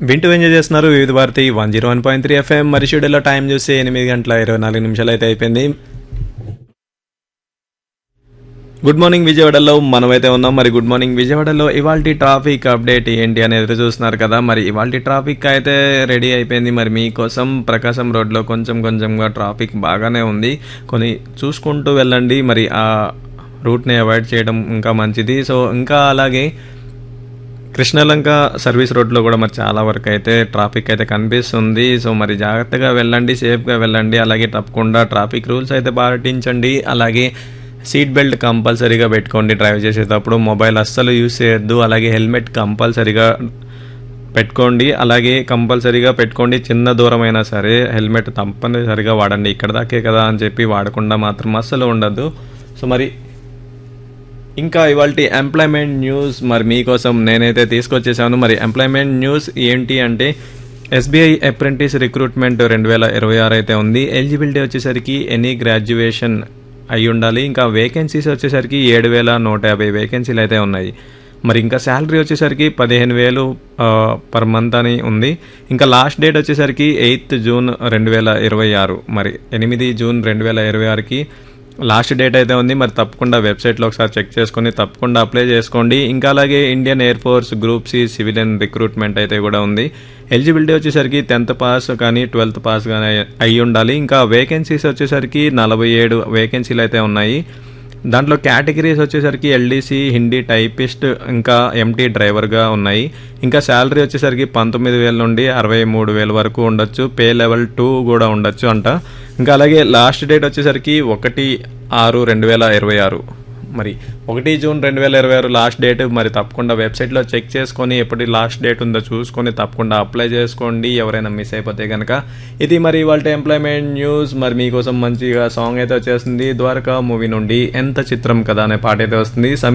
వింటూ ఎంజాయ్ చేస్తున్నారు Vividh Bharati one zero one point three FM మరి షెడ్యూల్లో టైం చూస్తే ఎనిమిది గంటల ఇరవై నాలుగు నిమిషాలు అయితే అయిపోయింది గుడ్ మార్నింగ్ విజయవాడలో మనమైతే ఉన్నాం మరి గుడ్ మార్నింగ్ విజయవాడలో ఇవాళ ట్రాఫిక్ అప్డేట్ ఏంటి అనేది ఎదురు చూస్తున్నారు కదా మరి ఇవాళ ట్రాఫిక్ అయితే రెడీ అయిపోయింది మరి మీకోసం ప్రకాశం రోడ్లో కొంచెం కొంచెంగా ట్రాఫిక్ బాగానే ఉంది కొన్ని చూసుకుంటూ వెళ్ళండి మరి ఆ రూట్ని అవాయిడ్ చేయడం ఇంకా మంచిది సో ఇంకా అలాగే కృష్ణలంక సర్వీస్ రోడ్లో కూడా మరి చాలా వరకు అయితే ట్రాఫిక్ అయితే కనిపిస్తుంది సో మరి జాగ్రత్తగా వెళ్ళండి సేఫ్గా వెళ్ళండి అలాగే తప్పకుండా ట్రాఫిక్ రూల్స్ అయితే పాటించండి అలాగే సీట్ బెల్ట్ కంపల్సరీగా పెట్టుకోండి డ్రైవ్ చేసేటప్పుడు మొబైల్ అస్సలు యూస్ చేయొద్దు అలాగే హెల్మెట్ కంపల్సరీగా పెట్టుకోండి అలాగే కంపల్సరీగా పెట్టుకోండి చిన్న దూరమైనా సరే హెల్మెట్ తప్పనిసరిగా వాడండి ఇక్కడ దాకే కదా అని చెప్పి వాడకుండా మాత్రం అస్సలు ఉండద్దు సో మరి ఇంకా ఇవాళ ఎంప్లాయ్మెంట్ న్యూస్ మరి మీకోసం నేనైతే తీసుకొచ్చేసాను మరి ఎంప్లాయ్మెంట్ న్యూస్ ఏంటి అంటే ఎస్బీఐ అప్రెంటిస్ రిక్రూట్మెంట్ రెండు వేల ఇరవై ఆరు అయితే ఉంది ఎలిజిబిలిటీ వచ్చేసరికి ఎనీ గ్రాడ్యుయేషన్ అయి ఉండాలి ఇంకా వేకెన్సీస్ వచ్చేసరికి ఏడు వేల నూట యాభై వేకెన్సీలు అయితే ఉన్నాయి మరి ఇంకా శాలరీ వచ్చేసరికి పదిహేను వేలు పర్ మంత్ అని ఉంది ఇంకా లాస్ట్ డేట్ వచ్చేసరికి ఎయిత్ జూన్ రెండు వేల ఇరవై ఆరు మరి ఎనిమిది జూన్ రెండు వేల ఇరవై ఆరుకి లాస్ట్ డేట్ అయితే ఉంది మరి తప్పకుండా వెబ్సైట్లో ఒకసారి చెక్ చేసుకొని తప్పకుండా అప్లై చేసుకోండి ఇంకా అలాగే Indian Air Force group C civilian recruitment అయితే కూడా ఉంది ఎలిజిబిలిటీ వచ్చేసరికి టెన్త్ పాస్ కానీ ట్వెల్త్ పాస్ కానీ అయి ఉండాలి ఇంకా వేకెన్సీస్ వచ్చేసరికి నలభై ఏడు వేకెన్సీలు అయితే ఉన్నాయి దాంట్లో కేటగిరీస్ వచ్చేసరికి ఎల్డీసీ హిందీ టైపిస్ట్ ఇంకా ఎంటీ డ్రైవర్గా ఉన్నాయి ఇంకా శాలరీ వచ్చేసరికి పంతొమ్మిది వేల నుండి అరవై మూడు వేల వరకు ఉండొచ్చు పే లెవెల్ టూ కూడా ఉండొచ్చు అంట ఇంకా అలాగే లాస్ట్ డేట్ వచ్చేసరికి ఒకటి ఆరు రెండు వేల ఇరవై ఆరు మరి ఒకటి జూన్ రెండు వేల ఇరవై ఆరు లాస్ట్ డేట్ మరి తప్పకుండా వెబ్సైట్లో చెక్ చేసుకొని ఎప్పటి లాస్ట్ డేట్ ఉందో చూసుకొని తప్పకుండా అప్లై చేసుకోండి ఎవరైనా మిస్ అయిపోతే కనుక ఇది మరి వాళ్ళ ఎంప్లాయ్మెంట్ న్యూస్ మరి మీకోసం మంచిగా సాంగ్ అయితే వచ్చేస్తుంది ద్వారకా మూవీ నుండి ఎంత చిత్రం కదా అనే పాట అయితే వస్తుంది